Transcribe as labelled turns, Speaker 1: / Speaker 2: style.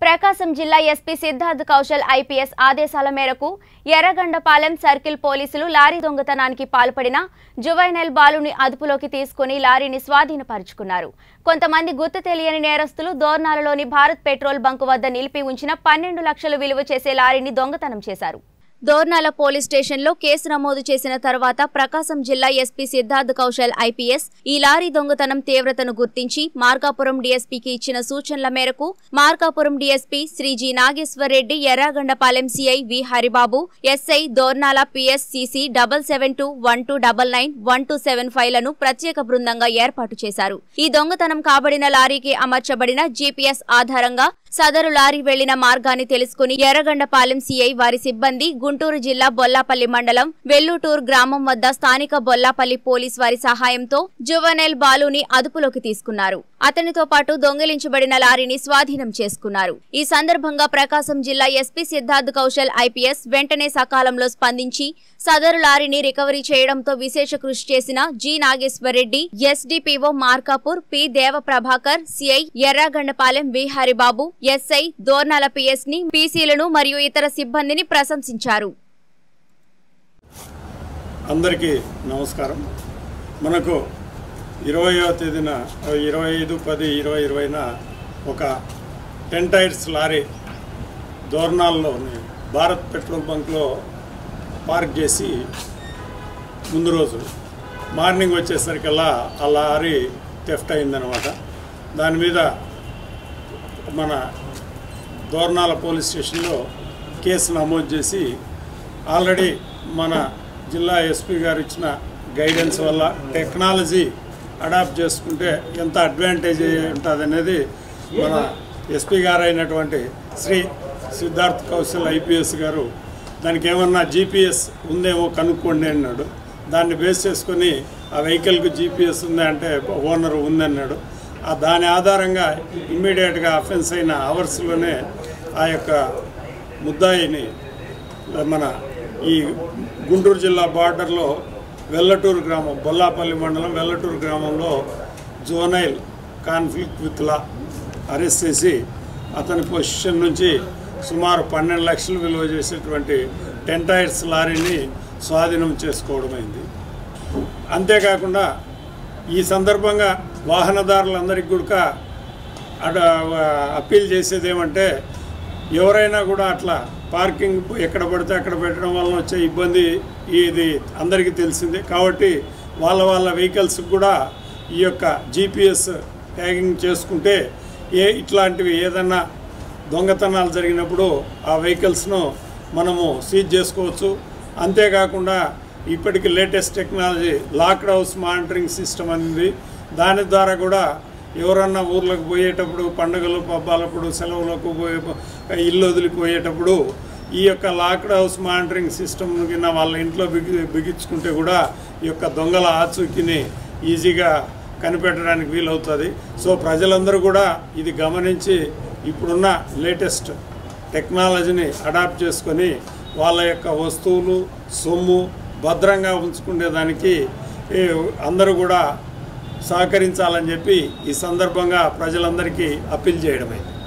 Speaker 1: ప్రకాశం జిల్లా SP Siddharth Kaushal IPS ఆదేశాల మేరకు ఎర్రగండపాలెం సర్కిల్ పోలీసులు లారీ దొంగతనానికి పాల్పడిన జువైనల్ బాలుని అదుపులోకి తీసుకుని లారీని స్వాధీనపరుచుకున్నారు కొంతమంది గుర్తు తెలియని నేరస్తులు దోర్నాలలోని భారత్ పెట్రోల్ బంకు వద్ద నిలిపి ఉంచిన పన్నెండు లక్షలు విలువ చేసే లారీని దొంగతనం చేశారు దోర్నాల పోలీస్ స్టేషన్లో కేసు నమోదు చేసిన తర్వాత ప్రకాశం జిల్లా ఎస్పీ సిద్ధార్థ్ కౌశల్ ఐపీఎస్ ఈ లారీ దొంగతనం తీవ్రతను గుర్తించి మార్కాపురం డీఎస్పీకి ఇచ్చిన సూచనల మేరకు Markapuram DSP Shri G Nageshwar Reddy Erragondapalem CI V Haribabu SI Dornala PSCC double seven two one two double nine one two seven five లను ప్రత్యేక బృందంగా ఏర్పాటు చేశారు ఈ దొంగతనం కాబడిన లారీకి అమర్చబడిన జీపీఎస్ ఆధారంగా సదరు లారీ వెళ్లిన మార్గాన్ని తెలుసుకుని ఎర్రగండపాలెం సీఐ వారి సిబ్బంది గుంటూరు జిల్లా బొల్లాపల్లి మండలం వెల్లుటూర్ గ్రామం వద్ద స్థానిక బొల్లాపల్లి పోలీస్ వారి సహాయంతో జువనెల్ బాలుని అదుపులోకి తీసుకున్నారు అతనితో పాటు దొంగిలించబడిన లారీని స్వాధీనం చేసుకున్నారు ఈ సందర్భంగా ప్రకాశం జిల్లా ఎస్పీ సిద్ధార్థ్ కౌశల్ ఐపీఎస్ వెంటనే సకాలంలో స్పందించి సదరు లారీని రికవరీ చేయడంతో విశేష కృషి చేసిన G Nageshwar Reddy SDPO Markapur P Deva Prabhakar CI Erragondapalem V Haribabu SI Dornala PS ని పీసీలను మరియు ఇతర సిబ్బందిని ప్రశంసించారు
Speaker 2: అందరికీ నమస్కారం మనకు ఇరవయో తేదీన ఇరవై ఐదు పది ఇరవై ఇరవైన ఒక టెన్ టైర్స్ లారీ దోర్నాల్లోని భారత్ పెట్రోల్ బంక్లో పార్క్ చేసి ముందు రోజు మార్నింగ్ వచ్చేసరికల్లా ఆ లారీ థెఫ్ట్ అయిందనమాట దాని మీద మన దోర్నాల పోలీస్ స్టేషన్లో కేసు నమోదు చేసి ఆల్రెడీ మన జిల్లా ఎస్పీ గారు ఇచ్చిన గైడెన్స్ వల్ల టెక్నాలజీ అడాప్ట్ చేసుకుంటే ఎంత అడ్వాంటేజ్ ఉంటుంది అనేది మన ఎస్పీ గారు అయినటువంటి శ్రీ సిద్ధార్థ్ కౌశల్ ఐపీఎస్ గారు దానికి ఏమన్నా జీపీఎస్ ఉందేమో కనుక్కోండి అన్నాడు దాన్ని బేస్ చేసుకొని ఆ వెహికల్కి జీపీఎస్ ఉందా అంటే ఓనర్ ఉందన్నాడు ఆ దాని ఆధారంగా ఇమ్మీడియట్గా అఫెన్స్ అయిన అవర్స్లోనే ఆ యొక్క ముద్దాయిని మన ఈ గుంటూరు జిల్లా బార్డర్లో వెల్లటూరు గ్రామం బొల్లాపల్లి మండలం వెల్లటూరు గ్రామంలో juvenile conflict with law arrest చేసి అతని పొజిషన్ నుంచి సుమారు పన్నెండు లక్షలు విలువ చేసేటువంటి టెన్ టైర్స్ లారీని స్వాధీనం చేసుకోవడమైంది అంతేకాకుండా ఈ సందర్భంగా వాహనదారులందరికీ కూడా అట అప్పీల్ చేసేది ఏమంటే ఎవరైనా కూడా అట్లా పార్కింగ్ ఎక్కడ పడితే అక్కడ పెట్టడం వలన వచ్చే ఇబ్బంది ఇది అందరికీ తెలిసిందే కాబట్టి వాళ్ళ వాళ్ళ వెహికల్స్కి కూడా ఈ యొక్క జీపీఎస్ ట్యాగింగ్ చేసుకుంటే ఏ ఇట్లాంటివి ఏదన్నా దొంగతనాలు జరిగినప్పుడు ఆ వెహికల్స్ను మనము సీజ్ చేసుకోవచ్చు అంతేకాకుండా ఇప్పటికి latest technology locked house monitoring system అనేది దాని ద్వారా కూడా ఎవరన్నా ఊర్లకు పోయేటప్పుడు పండుగలు పబ్బాలప్పుడు సెలవులకు పోయే ఇల్లు వదిలిపోయేటప్పుడు ఈ యొక్క లాక్డ్ హౌస్ మానిటరింగ్ సిస్టమ్ కింద వాళ్ళ ఇంట్లో బిగి బిగించుకుంటే కూడా ఈ యొక్క దొంగల ఆచూకీని ఈజీగా కనిపెట్టడానికి వీలవుతుంది సో ప్రజలందరూ కూడా ఇది గమనించి ఇప్పుడున్న లేటెస్ట్ టెక్నాలజీని అడాప్ట్ చేసుకొని వాళ్ళ యొక్క వస్తువులు సొమ్ము భద్రంగా ఉంచుకునేదానికి ఏ, అందరూ కూడా సహకరించాలని చెప్పి ఈ సందర్భంగా ప్రజలందరికీ అప్పీల్ చేయడమైంది